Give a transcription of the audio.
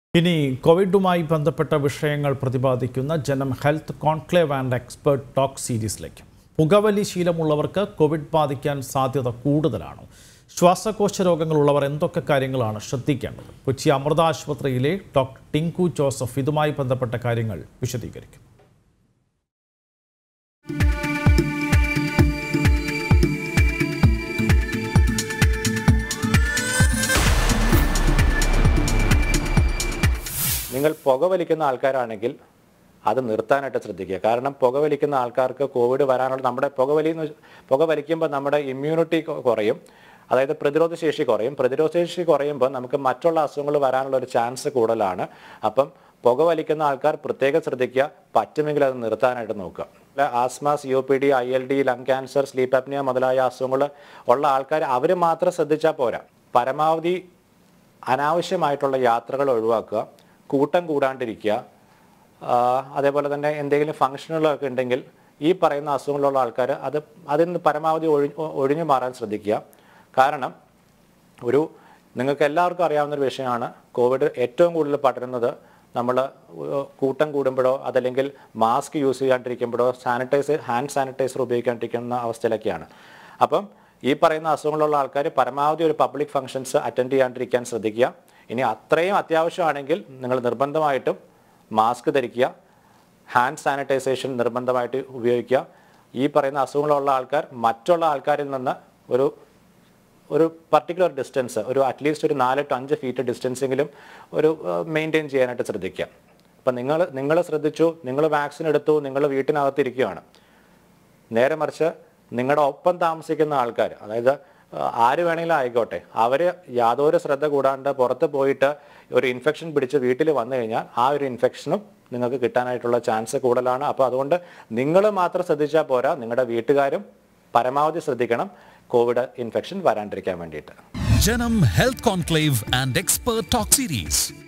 ഇനി കോവിഡുമായി ബന്ധപ്പെട്ട വിഷയങ്ങൾ പ്രതിപാദിക്കുന്ന Janam health conclave and expert talk സീരീസിലേക്ക് പുകവലി ശീലമുള്ളവർക്ക് കോവിഡ് ബാധിക്കാൻ സാധ്യത കൂടുതലാണ് ശ്വാസകോശ രോഗങ്ങളുള്ളവർ എന്തൊക്കെ കാര്യങ്ങളാണ് ശ്രദ്ധിക്കേണ്ടത് കൊച്ചി അമൃത ആശുപത്രിയിലെ ഡോക്ടർ ടിങ്കു ജോസഫ് ഇതുമായി ബന്ധപ്പെട്ട കാര്യങ്ങൾ വിശദീകരിക്കും നിങ്ങൾ പുകവലിക്കുന്ന ആൾക്കാരാണെങ്കിൽ അത് നിർത്താനായിട്ട് ശ്രദ്ധിക്കുക കാരണം പുകവലിക്കുന്ന ആൾക്കാർക്ക് കോവിഡ് വരാനുള്ള നമ്മുടെ പുകവലി എന്ന് വെച്ച് പുക വലിക്കുമ്പോൾ നമ്മുടെ ഇമ്മ്യൂണിറ്റി കുറയും അതായത് പ്രതിരോധ ശേഷി കുറയും പ്രതിരോധ ശേഷി കുറയുമ്പോൾ നമുക്ക് മറ്റുള്ള അസുഖങ്ങൾ വരാനുള്ള ഒരു ചാൻസ് കൂടുതലാണ് അപ്പം പുക വലിക്കുന്ന ആൾക്കാർ പ്രത്യേകം ശ്രദ്ധിക്കുക പറ്റുമെങ്കിൽ അത് നിർത്താനായിട്ട് നോക്കുക asthma C O P D I L D lung cancer sleep apnoea മുതലായ അസുഖങ്ങൾ ഉള്ള ആൾക്കാർ അവർ മാത്രം ശ്രദ്ധിച്ചാൽ പോരാ പരമാവധി അനാവശ്യമായിട്ടുള്ള യാത്രകൾ ഒഴിവാക്കുക കൂട്ടം കൂടാണ്ടിരിക്കുക ആ, അതേപോലെ തന്നെ എന്തെങ്കിലും ഫംഗ്ഷനുകളൊക്കെ ഉണ്ടെങ്കിൽ ഈ പറയുന്ന അസുഖങ്ങളുള്ള ആൾക്കാർ അത് അതിൽ നിന്ന് പരമാവധി ഒഴി ഒഴിഞ്ഞു മാറാൻ ശ്രദ്ധിക്കുക കാരണം ഒരു നിങ്ങൾക്ക് എല്ലാവർക്കും അറിയാവുന്ന ഒരു വിഷയമാണ് കോവിഡ് ഏറ്റവും കൂടുതൽ പടരുന്നത് നമ്മൾ കൂട്ടം കൂടുമ്പോഴോ അതല്ലെങ്കിൽ മാസ്ക് യൂസ് ചെയ്യാണ്ടിരിക്കുമ്പോഴോ സാനിറ്റൈസർ ഹാൻഡ് സാനിറ്റൈസർ ഉപയോഗിക്കാണ്ടിരിക്കുന്ന അവസ്ഥയിലൊക്കെയാണ് അപ്പം ഈ പറയുന്ന അസുഖങ്ങളുള്ള ആൾക്കാർ പരമാവധി ഒരു പബ്ലിക് ഫംഗ്ഷൻസ് അറ്റൻഡ് ചെയ്യാണ്ടിരിക്കാൻ ശ്രദ്ധിക്കുക ഇനി അത്രയും അത്യാവശ്യമാണെങ്കിൽ നിങ്ങൾ നിർബന്ധമായിട്ടും മാസ്ക് ധരിക്കുക ഹാൻഡ് സാനിറ്റൈസേഷൻ നിർബന്ധമായിട്ട് ഉപയോഗിക്കുക ഈ പറയുന്ന അസുഖങ്ങളുള്ള ആൾക്കാർ മറ്റുള്ള ആൾക്കാരിൽ നിന്ന് ഒരു ഒരു പർട്ടിക്കുലർ ഡിസ്റ്റൻസ് ഒരു അറ്റ്ലീസ്റ്റ് ഒരു നാല് ടു അഞ്ച് ഫീറ്റ് ഡിസ്റ്റൻസെങ്കിലും ഒരു മെയിൻറ്റെയിൻ ചെയ്യാനായിട്ട് ശ്രദ്ധിക്കുക അപ്പം നിങ്ങൾ നിങ്ങൾ ശ്രദ്ധിച്ചു നിങ്ങൾ വാക്സിൻ എടുത്തു നിങ്ങൾ വീട്ടിനകത്ത് ഇരിക്കുകയാണ് നേരെ മറിച്ച് നിങ്ങളുടെ ഒപ്പം താമസിക്കുന്ന ആൾക്കാർ അതായത് ആ, ആര് വേണമെങ്കിലും ആയിക്കോട്ടെ അവർ യാതൊരു ശ്രദ്ധ കൂടാണ്ട് പുറത്ത് പോയിട്ട് ഒരു ഇൻഫെക്ഷൻ പിടിച്ച് വീട്ടിൽ വന്നു കഴിഞ്ഞാൽ ആ ഒരു ഇൻഫെക്ഷനും നിങ്ങൾക്ക് കിട്ടാനായിട്ടുള്ള ചാൻസ് കൂടുതലാണ് അപ്പോൾ അതുകൊണ്ട് നിങ്ങൾ മാത്രം ശ്രദ്ധിച്ചാൽ പോരാ നിങ്ങളുടെ വീട്ടുകാരും പരമാവധി ശ്രദ്ധിക്കണം കോവിഡ് ഇൻഫെക്ഷൻ വരാണ്ടിരിക്കാൻ വേണ്ടിയിട്ട് Janam Health Conclave and Expert Talk Series.